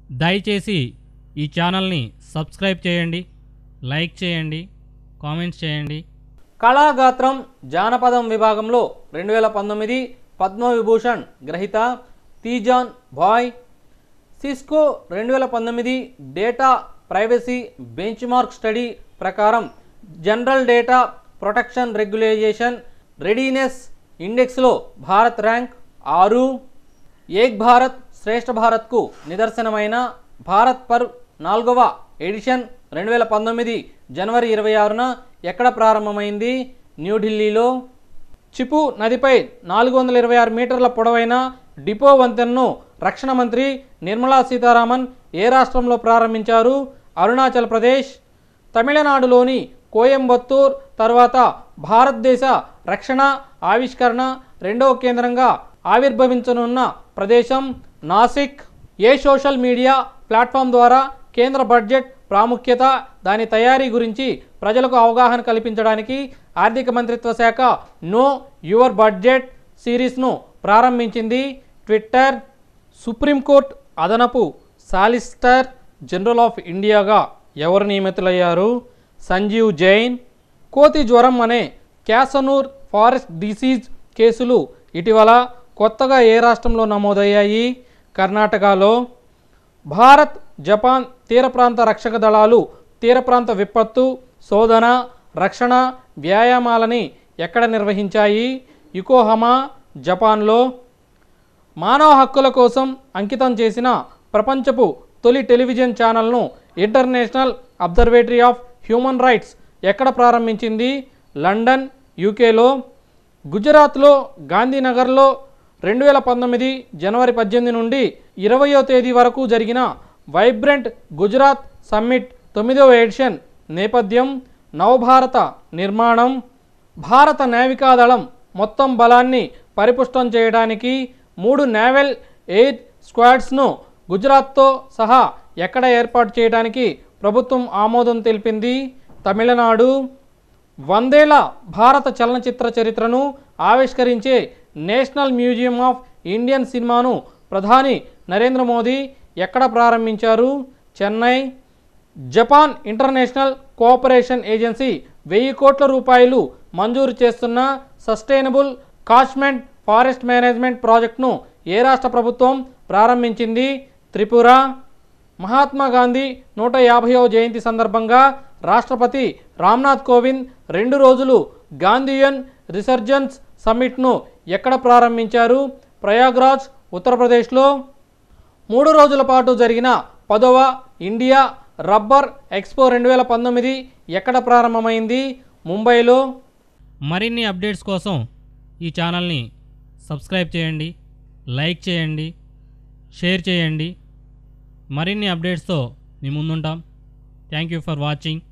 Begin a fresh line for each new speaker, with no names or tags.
దయచేసి ఈ ఛానల్ని సబ్స్క్రైబ్ చేయండి లైక్ చేయండి కామెంట్స్ చేయండి
కళాగాత్రం జానపదం విభాగంలో రెండు వేల పంతొమ్మిది పద్మవిభూషణ్ గ్రహీత తీజాన్ బాయ్ సిస్కో రెండు వేల పంతొమ్మిది data privacy benchmark study ప్రకారం general data protection regulation readiness ఇండెక్స్లో భారత్ ర్యాంక్ ఆరు ఏక్ భారత్ శ్రేష్ఠ భారత్కు నిదర్శనమైన భారత్ పర్ నాలుగవ ఎడిషన్ రెండు వేల పంతొమ్మిది జనవరి ఇరవై ఆరున ఎక్కడ ప్రారంభమైంది న్యూఢిల్లీలో చిపు నదిపై నాలుగు వందల ఇరవై ఆరు మీటర్ల పొడవైన డిపో వంతెనను రక్షణ మంత్రి నిర్మలా సీతారామన్ ఏ రాష్ట్రంలో ప్రారంభించారు అరుణాచల్ ప్రదేశ్ తమిళనాడులోని కోయంబత్తూర్ తర్వాత భారతదేశ రక్షణ ఆవిష్కరణ రెండవ కేంద్రంగా ఆవిర్భవించనున్న ప్రదేశం నాసిక్ ఏ సోషల్ మీడియా ప్లాట్ఫామ్ ద్వారా కేంద్ర బడ్జెట్ ప్రాముఖ్యత దాని తయారీ గురించి ప్రజలకు అవగాహన కల్పించడానికి ఆర్థిక మంత్రిత్వ శాఖ నో యువర్ బడ్జెట్ సిరీస్ను ప్రారంభించింది ట్విట్టర్ సుప్రీంకోర్టు అదనపు సాలిసిటర్ జనరల్ ఆఫ్ ఇండియాగా ఎవరు నియమితులయ్యారు సంజీవ్ జైన్ కోతి జ్వరం అనే క్యాసనూర్ ఫారెస్ట్ డిసీజ్ కేసులు ఇటీవల కొత్తగా ఏ రాష్ట్రంలో నమోదయ్యాయి కర్ణాటకలో భారత్ జపాన్ తీర ప్రాంత రక్షక దళాలు తీర ప్రాంత విపత్తు శోధన రక్షణ వ్యాయామాలని ఎక్కడ నిర్వహించాయి యుకోహమా జపాన్లో మానవ హక్కుల కోసం అంకితం చేసిన ప్రపంచపు తొలి టెలివిజన్ ఛానల్ను international observatory of human rights ఎక్కడ ప్రారంభించింది లండన్ యూకేలో గుజరాత్లో గాంధీనగర్లో రెండు వేల పంతొమ్మిది జనవరి పద్దెనిమిది నుండి ఇరవయో తేదీ వరకు జరిగిన వైబ్రెంట్ గుజరాత్ సమ్మిట్ తొమ్మిదవ ఎడిషన్ నేపథ్యం నవభారత నిర్మాణం భారత నావికాదళం మొత్తం బలాన్ని పరిపుష్టం చేయడానికి మూడు నేవల్ ఎయిర్ స్క్వాడ్స్ను గుజరాత్తో సహా ఎక్కడ ఏర్పాటు చేయడానికి ప్రభుత్వం ఆమోదం తెలిపింది తమిళనాడు వందేళ్ల భారత చలనచిత్ర చరిత్రను ఆవిష్కరించే నేషనల్ మ్యూజియం ఆఫ్ ఇండియన్ సినిమాను ప్రధాని నరేంద్ర మోదీ ఎక్కడ ప్రారంభించారు Chennai Japan international cooperation agency వెయ్యి కోట్ల రూపాయలు మంజూరు చేస్తున్న సస్టైనబుల్ కాష్మెంట్ ఫారెస్ట్ మేనేజ్మెంట్ ప్రాజెక్టును ఏ రాష్ట్ర ప్రభుత్వం ప్రారంభించింది త్రిపుర మహాత్మా గాంధీ నూట యాభైవ జయంతి సందర్భంగా రాష్ట్రపతి రామ్నాథ్ కోవింద్ రెండు రోజులు గాంధీయన్ రిసర్జెన్స్ సమ్మిట్ను ఎక్కడ ప్రారంభించారు ప్రయాగ్రాజ్ ఉత్తరప్రదేశ్లో మూడు రోజుల పాటు జరిగిన పదవ ఇండియా రబ్బర్ ఎక్స్పో రెండు వేల పంతొమ్మిది ఎక్కడ ప్రారంభమైంది ముంబైలో
మరిన్ని అప్డేట్స్ కోసం ఈ ఛానల్ని సబ్స్క్రైబ్ చేయండి లైక్ చేయండి షేర్ చేయండి మరిన్ని అప్డేట్స్తో మీ ముందుంటాం థ్యాంక్ యూ ఫర్ వాచింగ్